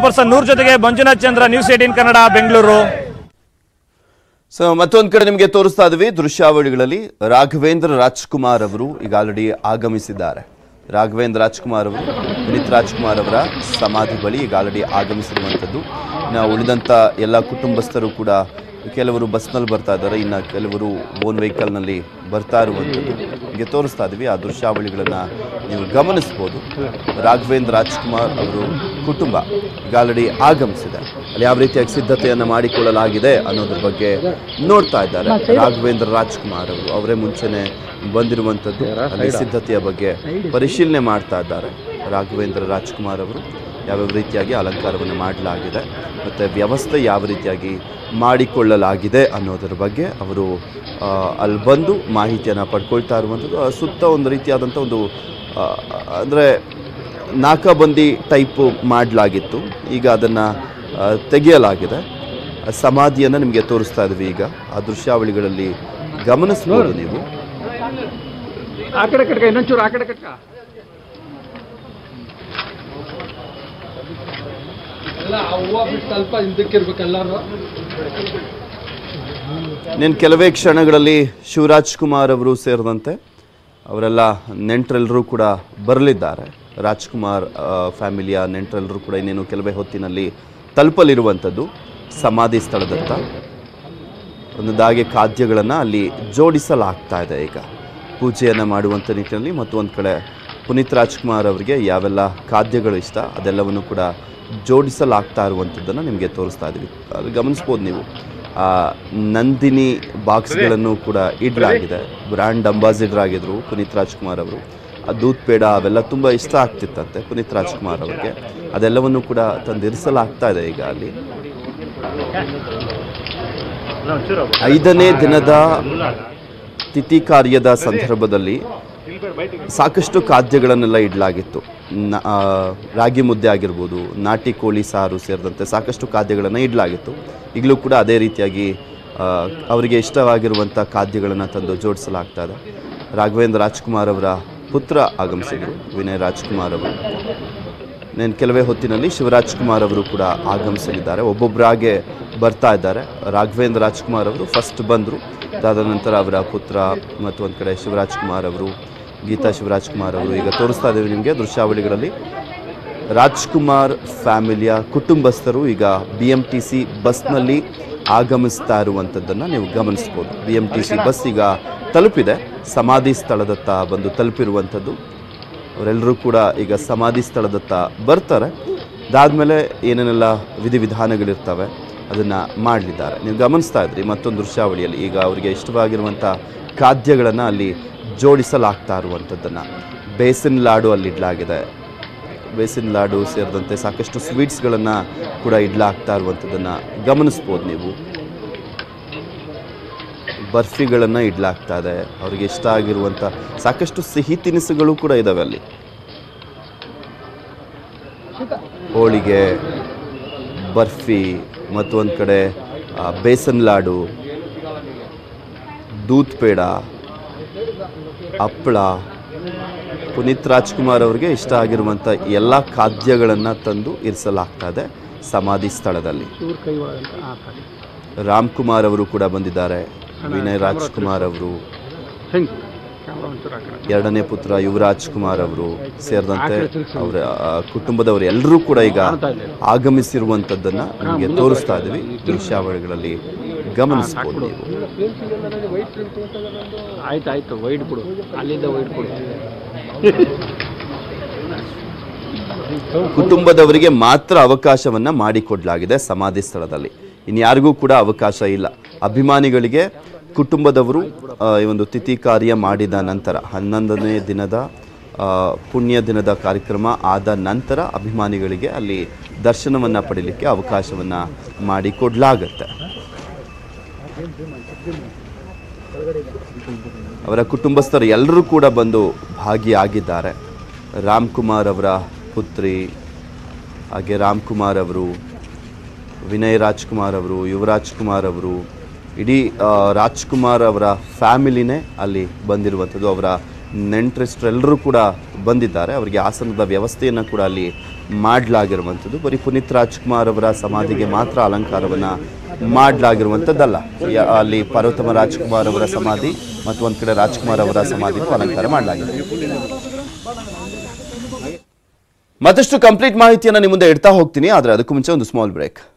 person Noor ಜೊತೆಗೆ Manjunath Chandra news eighteen Kannada Bengaluru so ಮತ್ತೊಂದು ಕಡೆ ನಿಮಗೆ ತೋರಿಸ್ತಾ ಇದ್ವಿ ದೃಶ್ಯಾವಳಿಗಳಲ್ಲಿ ರಾಘವೇಂದ್ರ ರಾಜ್ಕುಮಾರ್ ಅವರು ಈಗ ಆಲ್ರೆಡಿ ಆಗಮಿಸಿದ್ದಾರೆ ರಾಘವೇಂದ್ರ ರಾಜ್ಕುಮಾರ್ ಅವರು ಪುನೀತ್ ರಾಜ್ಕುಮಾರ್ ಅವರ ಸಮಾಧಿ ಬಳಿ ಈಗ ಆಲ್ರೆಡಿ ಆಗಮಿಸಿರುವಂಥದ್ದು ಇನ್ನು ಉಳಿದಂಥ ಎಲ್ಲ ಕುಟುಂಬಸ್ಥರು ಕೂಡ ಕೆಲವರು ಬಸ್ನಲ್ಲಿ ಬರ್ತಾ ಇದ್ದಾರೆ ಇನ್ನು ಕೆಲವರು ಓನ್ ವೆಹಿಕಲ್ನಲ್ಲಿ ಬರ್ತಾ ಇರುವಂಥದ್ದು ನಿಮಗೆ ತೋರಿಸ್ತಾ ಇದ್ವಿ ಆ ದೃಶ್ಯಾವಳಿಗಳನ್ನು ನೀವು ಗಮನಿಸ್ಬೋದು ರಾಘವೇಂದ್ರ ರಾಜ್ಕುಮಾರ್ ಅವರು ಕುಟುಂಬ ಈಗ ಆಲ್ರೆಡಿ ಆಗಮಿಸಿದೆ ಅಲ್ಲಿ ಯಾವ ರೀತಿಯಾಗಿ ಸಿದ್ಧತೆಯನ್ನು ಮಾಡಿಕೊಳ್ಳಲಾಗಿದೆ ಅನ್ನೋದ್ರ ಬಗ್ಗೆ ನೋಡ್ತಾ ಇದ್ದಾರೆ ರಾಘವೇಂದ್ರ ರಾಜ್ಕುಮಾರ್ ಅವರು ಅವರೇ ಮುಂಚೆನೆ ಬಂದಿರುವಂಥದ್ದು ಅಲ್ಲಿ ಸಿದ್ಧತೆಯ ಬಗ್ಗೆ ಪರಿಶೀಲನೆ ಮಾಡ್ತಾ ಇದ್ದಾರೆ ರಾಘವೇಂದ್ರ ರಾಜ್ಕುಮಾರ್ ಅವರು ಯಾವ್ಯಾವ ರೀತಿಯಾಗಿ ಅಲಂಕಾರವನ್ನು ಮಾಡಲಾಗಿದೆ ಮತ್ತು ವ್ಯವಸ್ಥೆ ಯಾವ ರೀತಿಯಾಗಿ ಮಾಡಿಕೊಳ್ಳಲಾಗಿದೆ ಅನ್ನೋದರ ಬಗ್ಗೆ ಅವರು ಆ, ಅಲ್ಲಿ ಬಂದು ಮಾಹಿತಿಯನ್ನು ಪಡ್ಕೊಳ್ತಾ ಇರುವಂಥದ್ದು ಆ ಸುತ್ತ ಒಂದು ರೀತಿಯಾದಂಥ ಒಂದು ಅಂದರೆ ನಾಕಾಬಂದಿ ಟೈಪು ಮಾಡಲಾಗಿತ್ತು ಈಗ ಅದನ್ನು ತೆಗೆಯಲಾಗಿದೆ ಆ ಸಮಾಧಿಯನ್ನು ನಿಮಗೆ ತೋರಿಸ್ತಾ ಇದ್ವಿ ಈಗ ಆ ದೃಶ್ಯಾವಳಿಗಳಲ್ಲಿ ಗಮನಿಸ್ಬೋದು ನೀವು ಆ ಕಡೆ ಕಟ್ಕ ಇನ್ನೊಂಚೂರು ಆ ಕಡೆ ಕಟ್ಕ ಎಲ್ಲ ಆ ಹೂವು ಬಿಟ್ಟು ಸ್ವಲ್ಪ ಹಿಂದಕ್ಕಿರ್ಬೇಕು ಎಲ್ಲರೂ ಇನ್ನೇನು ಕೆಲವೇ ಕ್ಷಣಗಳಲ್ಲಿ ಶಿವರಾಜ್ ಕುಮಾರ್ ಅವರು ಸೇರಿದಂತೆ ಅವರೆಲ್ಲ ನೆಂಟರೆಲ್ಲರೂ ಕೂಡ ಬರಲಿದ್ದಾರೆ ರಾಜ್ಕುಮಾರ್ ಆ, ಫ್ಯಾಮಿಲಿಯ ನೆಂಟರೆಲ್ಲರೂ ಕೂಡ ಇನ್ನೇನು ಕೆಲವೇ ಹೊತ್ತಿನಲ್ಲಿ ತಲುಪಲಿರುವಂಥದ್ದು ಸಮಾಧಿ ಸ್ಥಳದತ್ತ ಒಂದೊಂದಾಗಿ ಖಾದ್ಯಗಳನ್ನು ಅಲ್ಲಿ ಜೋಡಿಸಲಾಗ್ತಾ ಇದೆ ಈಗ ಪೂಜೆಯನ್ನು ಮಾಡುವಂಥ ನಿಟ್ಟಿನಲ್ಲಿ ಮತ್ತು ಒಂದು ಕಡೆ ಪುನೀತ್ ರಾಜ್ಕುಮಾರ್ ಅವರಿಗೆ ಯಾವೆಲ್ಲ ಖಾದ್ಯಗಳು ಇಷ್ಟ ಅದೆಲ್ಲವನ್ನು ಕೂಡ ಜೋಡಿಸಲಾಗ್ತಾ ಇರುವಂಥದ್ದನ್ನು ನಿಮಗೆ ತೋರಿಸ್ತಾ ಇದ್ವಿ ಅಲ್ಲಿ ಗಮನಿಸ್ಬೋದು ನೀವು ಆ ನಂದಿನಿ ಬಾಕ್ಸ್ಗಳನ್ನು ಕೂಡ ಇಡಲಾಗಿದೆ ಬ್ರ್ಯಾಂಡ್ ಅಂಬಾಸಿಡರ್ ಆಗಿದ್ರು ಪುನೀತ್ ರಾಜ್ಕುಮಾರ್ ಅವರು ಆ ದೂತ್ ಪೇಡ ಅವೆಲ್ಲ ತುಂಬ ಇಷ್ಟ ಆಗ್ತಿತ್ತಂತೆ ಪುನೀತ್ ರಾಜ್ಕುಮಾರ್ ಅವರಿಗೆ ಅದೆಲ್ಲವನ್ನು ಕೂಡ ತಂದಿರಿಸಲಾಗ್ತಾ ಇದೆ ಈಗ ಅಲ್ಲಿ ಐದನೇ ದಿನದ ತಿಥಿ ಕಾರ್ಯದ ಸಂದರ್ಭದಲ್ಲಿ ಸಾಕಷ್ಟು ಖಾದ್ಯಗಳನ್ನೆಲ್ಲ ಇಡಲಾಗಿತ್ತು ನ- ಆ, ರಾಗಿ ಮುದ್ದೆ ಆಗಿರ್ಬೋದು ನಾಟಿ ಕೋಳಿ ಸಾರು ಸೇರಿದಂತೆ ಸಾಕಷ್ಟು ಖಾದ್ಯಗಳನ್ನು ಇಡಲಾಗಿತ್ತು ಈಗಲೂ ಕೂಡ ಅದೇ ರೀತಿಯಾಗಿ ಆ, ಅವರಿಗೆ ಇಷ್ಟವಾಗಿರುವಂಥ ಖಾದ್ಯಗಳನ್ನು ತಂದು ಜೋಡಿಸಲಾಗ್ತಾ ಇದೆ ರಾಘವೇಂದ್ರ ರಾಜ್ಕುಮಾರ್ ಅವರ ಪುತ್ರ ಆಗಮಿಸಿದರು ವಿನಯ್ ರಾಜ್ಕುಮಾರ್ ಅವರು నేను ಕೆಲವೇ ಹೊತ್ತಿನಲ್ಲಿ ಶಿವರಾಜ್ ಕುಮಾರ್ ಅವರು ಕೂಡ ಆಗಮಿಸಲಿದ್ದಾರೆ ಒಬ್ಬೊಬ್ಬರಾಗೆ ಬರ್ತಾ ಇದ್ದಾರೆ ರಾಘವೇಂದ್ರ ರಾಜ್ಕುಮಾರ್ ಅವರು ಫಸ್ಟ್ ಬಂದರು ಅದಾದ ನಂತರ ಅವರ ಪುತ್ರ ಮತ್ತು ಒಂದು ಕಡೆ ಶಿವರಾಜ್ ಕುಮಾರ್ ಅವರು ಗೀತಾ ಶಿವರಾಜ್ ಕುಮಾರ್ ಅವರು ಈಗ ತೋರಿಸ್ತಾ ಇದ್ದೀವಿ ನಿಮಗೆ ದೃಶ್ಯಾವಳಿಗಳಲ್ಲಿ ರಾಜ್ಕುಮಾರ್ ಫ್ಯಾಮಿಲಿಯ ಕುಟುಂಬಸ್ಥರು ಈಗ ಬಿ ಎಮ್ ಟಿ ಸಿ ಬಸ್ನಲ್ಲಿ ಆಗಮಿಸ್ತಾ ಇರುವಂಥದ್ದನ್ನು ನೀವು ಗಮನಿಸ್ಬೋದು B M T C bus ಈಗ ತಲುಪಿದೆ ಸಮಾಧಿ ಸ್ಥಳದತ್ತ ಬಂದು ತಲುಪಿರುವಂಥದ್ದು ಅವರೆಲ್ಲರೂ ಕೂಡ ಈಗ ಸಮಾಧಿ ಸ್ಥಳದತ್ತ ಬರ್ತಾರೆ ಅದಾದಮೇಲೆ ಏನೇನೆಲ್ಲ ವಿಧಿವಿಧಾನಗಳಿರ್ತವೆ ಅದನ್ನು ಮಾಡಲಿದ್ದಾರೆ ನೀವು ಗಮನಿಸ್ತಾ ಇದ್ರಿ ಮತ್ತೊಂದು ದೃಶ್ಯಾವಳಿಯಲ್ಲಿ ಈಗ ಅವರಿಗೆ ಇಷ್ಟವಾಗಿರುವಂಥ ಖಾದ್ಯಗಳನ್ನು ಅಲ್ಲಿ ಜೋಡಿಸಲಾಗ್ತಾ ಇರುವಂಥದ್ದನ್ನು ಬೇಸಿನ್ ಲಾಡು ಅಲ್ಲಿ ಇಡಲಾಗಿದೆ ಬೇಸಿನ್ ಲಾಡು ಸೇರಿದಂತೆ ಸಾಕಷ್ಟು ಸ್ವೀಟ್ಸ್ಗಳನ್ನು ಕೂಡ ಇಡ್ಲಾಗ್ತಾ ಇರುವಂಥದ್ದನ್ನು ಗಮನಿಸ್ಬೋದು ನೀವು ಬರ್ಫಿಗಳನ್ನು ಇಡ್ಲಾಗ್ತಾ ಇದೆ ಅವ್ರಿಗೆ ಇಷ್ಟ ಆಗಿರುವಂಥ ಸಾಕಷ್ಟು ಸಿಹಿ ತಿನಿಸುಗಳು ಕೂಡ ಇದ್ದಾವೆ ಅಲ್ಲಿ ಹೋಳಿಗೆ ಬರ್ಫಿ ಮತ್ತು ಒಂದು ಕಡೆ ಆ, ಬೇಸನ್ ಲಾಡು ದೂತ್ ಪೇಡ ಹಪ್ಪಳ ಪುನೀತ್ ರಾಜ್ಕುಮಾರ್ ಅವರಿಗೆ ಇಷ್ಟ ಆಗಿರುವಂಥ ಎಲ್ಲ ಖಾದ್ಯಗಳನ್ನು ತಂದು ಇರಿಸಲಾಗ್ತಾ ಇದೆ ಸಮಾಧಿ ಸ್ಥಳದಲ್ಲಿ ಇವ್ರ ಕೈ ಒಳಗಂತ ಆ ಕಡೆ ರಾಮ್ ಕುಮಾರ್ ಅವರು ಕೂಡ ಬಂದಿದ್ದಾರೆ ವಿನಯ್ ರಾಜ್ಕುಮಾರ್ ಅವರು ಹೆಂಗೆ ಕ್ಯಾಮ್ರಾ ಒಂಚೂರು ಆ ಕಡೆ ಎರಡನೇ ಪುತ್ರ ಯುವರಾಜ್ ಕುಮಾರ್ ಅವರು ಸೇರಿದಂತೆ ಅವರ ಆ, ಕುಟುಂಬದವರು ಎಲ್ಲರೂ ಕೂಡ ಈಗ ಆಗಮಿಸಿರುವಂಥದ್ದನ್ನು ನಿಮಗೆ ತೋರಿಸ್ತಾ ಇದ್ದೀವಿ ದೃಶ್ಯಾವಳಿಗಳಲ್ಲಿ ಗಮನಿಸ್ಬೋದು ನೀವು ಆಯ್ತು ಆಯ್ತು ವೈಟ್ ಕೊಡು ಅಲ್ಲಿಂದ ವೈಟ್ ಕೊಡು ಕುಟುಂಬದವರಿಗೆ ಮಾತ್ರ ಅವಕಾಶವನ್ನ ಮಾಡಿಕೊಡ್ಲಾಗಿದೆ ಸಮಾಧಿ ಸ್ಥಳದಲ್ಲಿ ಇನ್ಯಾರಿಗೂ ಕೂಡ ಅವಕಾಶ ಇಲ್ಲ ಅಭಿಮಾನಿಗಳಿಗೆ ಕುಟುಂಬದವರು ಆ, ಈ ಒಂದು ತಿಥಿ ಕಾರ್ಯ ಮಾಡಿದ ನಂತರ ಹನ್ನೊಂದನೇ ದಿನದ ಆ, ಪುಣ್ಯ ದಿನದ ಕಾರ್ಯಕ್ರಮ ಆದ ನಂತರ ಅಭಿಮಾನಿಗಳಿಗೆ ಅಲ್ಲಿ ದರ್ಶನವನ್ನು ಪಡೀಲಿಕ್ಕೆ ಅವಕಾಶವನ್ನು ಮಾಡಿಕೊಡ್ಲಾಗತ್ತೆ ಅವರ ಕುಟುಂಬಸ್ಥರು ಎಲ್ಲರೂ ಕೂಡ ಬಂದು ಭಾಗಿಯಾಗಿದ್ದಾರೆ ರಾಮ್ ಕುಮಾರ್ ಅವರ ಪುತ್ರಿ ಹಾಗೆ ರಾಮ್ ಕುಮಾರ್ ಅವರು ವಿನಯ್ ರಾಜ್ಕುಮಾರ್ ಅವರು ಯುವರಾಜ್ ಕುಮಾರ್ ಅವರು ಇಡೀ ಆ, ರಾಜ್ಕುಮಾರ್ ಅವರ ಫ್ಯಾಮಿಲಿನೇ ಅಲ್ಲಿ ಬಂದಿರುವಂಥದ್ದು ಅವರ ನೆಂಟರಿಷ್ಟರೆಲ್ಲರೂ ಕೂಡ ಬಂದಿದ್ದಾರೆ ಅವರಿಗೆ ಆಸನದ ವ್ಯವಸ್ಥೆಯನ್ನು ಕೂಡ ಅಲ್ಲಿ ಮಾಡಲಾಗಿರುವಂಥದ್ದು ಬರೀ ಪುನೀತ್ ರಾಜ್ಕುಮಾರ್ ಅವರ ಸಮಾಧಿಗೆ ಮಾತ್ರ ಅಲಂಕಾರವನ್ನು ಮಾಡಲಾಗಿರುವಂಥದ್ದಲ್ಲ ಯ- ಅಲ್ಲಿ ಪಾರ್ವತಮ ರಾಜ್ಕುಮಾರ್ ಅವರ ಸಮಾಧಿ ಮತ್ತು ಒಂದು ಕಡೆ ರಾಜ್ಕುಮಾರ್ ಅವರ ಸಮಾಧಿಗೂ ಅಲಂಕಾರ ಮಾಡಲಾಗಿದೆ ಮತ್ತಷ್ಟು ಕಂಪ್ಲೀಟ್ ಮಾಹಿತಿಯನ್ನು ನಿಮ್ಮ ಮುಂದೆ ಇಡ್ತಾ ಹೋಗ್ತೀನಿ ಆದರೆ ಅದಕ್ಕೂ ಮುಂಚೆ ಒಂದು ಸ್ಮಾಲ್ ಬ್ರೇಕ್